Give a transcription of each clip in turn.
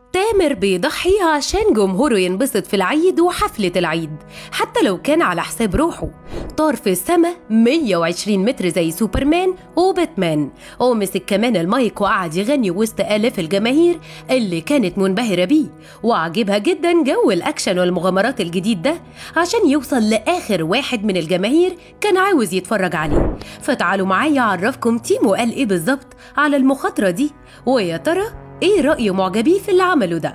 تامر بيضحي عشان جمهوره ينبسط في العيد وحفلة العيد حتى لو كان على حساب روحه طار في السما 120 متر زي سوبرمان وباتمان ومسك كمان المايك وقعد يغني وسط آلاف الجماهير اللي كانت منبهرة بيه وعجبها جدا جو الأكشن والمغامرات الجديد ده عشان يوصل لآخر واحد من الجماهير كان عاوز يتفرج عليه فتعالوا معايا أعرفكم تيمو قال إيه بالظبط على المخاطرة دي ويا ترى ايه رأي معجبيه في اللي عمله ده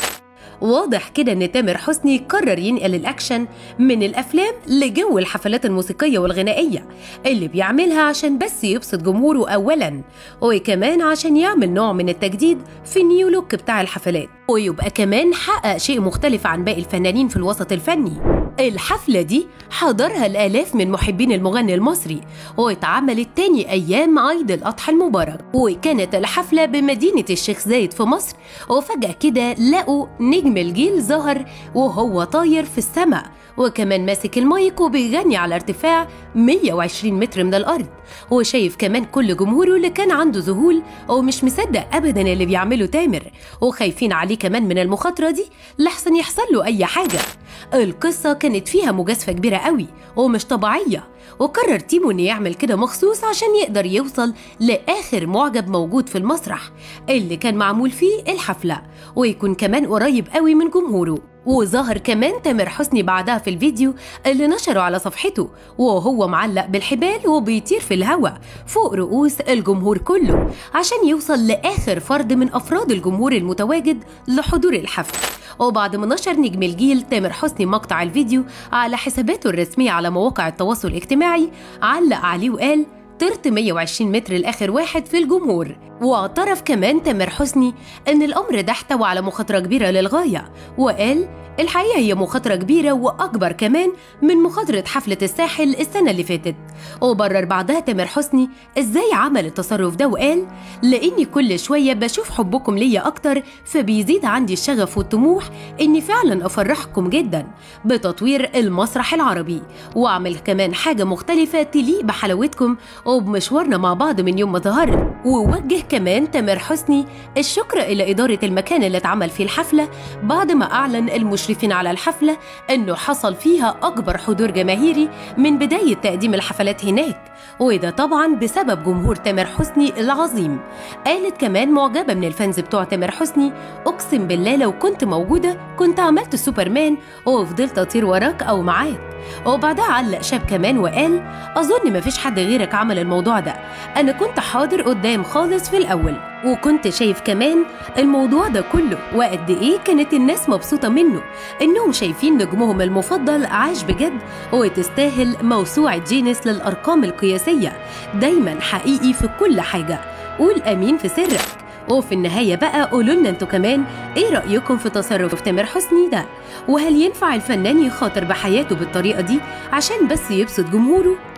واضح كده ان تامر حسني قرر ينقل الاكشن من الافلام لجو الحفلات الموسيقيه والغنائيه اللي بيعملها عشان بس يبسط جمهوره اولا وكمان عشان يعمل نوع من التجديد في النيو لوك بتاع الحفلات ويبقى كمان حقق شيء مختلف عن باقي الفنانين في الوسط الفني الحفلة دي حضرها الآلاف من محبين المغني المصري واتعملت تاني أيام عيد الأضحى المبارك وكانت الحفلة بمدينة الشيخ زايد في مصر وفجأة كده لقوا نجم الجيل ظهر وهو طاير في السماء وكمان ماسك المايك وبيغني على ارتفاع 120 متر من الأرض وشايف كمان كل جمهوره اللي كان عنده ذهول ومش مصدق أبدا اللي بيعمله تامر وخايفين عليه كمان من المخاطرة دي لحسن يحصل له أي حاجة القصة كانت فيها مجازفة كبيرة قوي ومش طبيعية وقرر تيمو انه يعمل كده مخصوص عشان يقدر يوصل لاخر معجب موجود في المسرح اللي كان معمول فيه الحفلة ويكون كمان قريب قوي من جمهوره وظهر كمان تامر حسني بعدها في الفيديو اللي نشره على صفحته وهو معلق بالحبال وبيطير في الهواء فوق رؤوس الجمهور كله عشان يوصل لآخر فرد من أفراد الجمهور المتواجد لحضور الحفل وبعد ما نشر نجم الجيل تامر حسني مقطع الفيديو على حساباته الرسمية على مواقع التواصل الاجتماعي علق عليه وقال طرت 120 متر لآخر واحد في الجمهور واعترف كمان تامر حسني ان الامر ده احتوى على مخاطره كبيره للغايه وقال الحقيقه هي مخاطره كبيره واكبر كمان من مخاطره حفله الساحل السنه اللي فاتت وبرر بعدها تامر حسني ازاي عمل التصرف ده وقال لاني كل شويه بشوف حبكم ليا اكتر فبيزيد عندي الشغف والطموح اني فعلا افرحكم جدا بتطوير المسرح العربي واعمل كمان حاجه مختلفه تليق بحلاوتكم وبمشوارنا مع بعض من يوم ما ظهرت ووجه كمان تامر حسني الشكر إلى إدارة المكان اللي اتعمل فيه الحفلة بعد ما أعلن المشرفين على الحفلة إنه حصل فيها أكبر حضور جماهيري من بداية تقديم الحفلات هناك وده طبعا بسبب جمهور تامر حسني العظيم قالت كمان معجبة من الفانز بتوع تامر حسني أقسم بالله لو كنت موجودة كنت عملت سوبرمان وفضلت أطير وراك أو معاك وبعدها علق شاب كمان وقال أظن مفيش حد غيرك عمل الموضوع ده أنا كنت حاضر قدام خالص في الأول وكنت شايف كمان الموضوع ده كله وقد إيه كانت الناس مبسوطة منه إنهم شايفين نجمهم المفضل عاش بجد وتستاهل موسوعة جينيس للأرقام القياسية دايما حقيقي في كل حاجة قول أمين في سرك وفي النهاية بقى قولوا لنا انتوا كمان ايه رأيكم في تصرف تامر حسني ده وهل ينفع الفنان يخاطر بحياته بالطريقة دي عشان بس يبسط جمهوره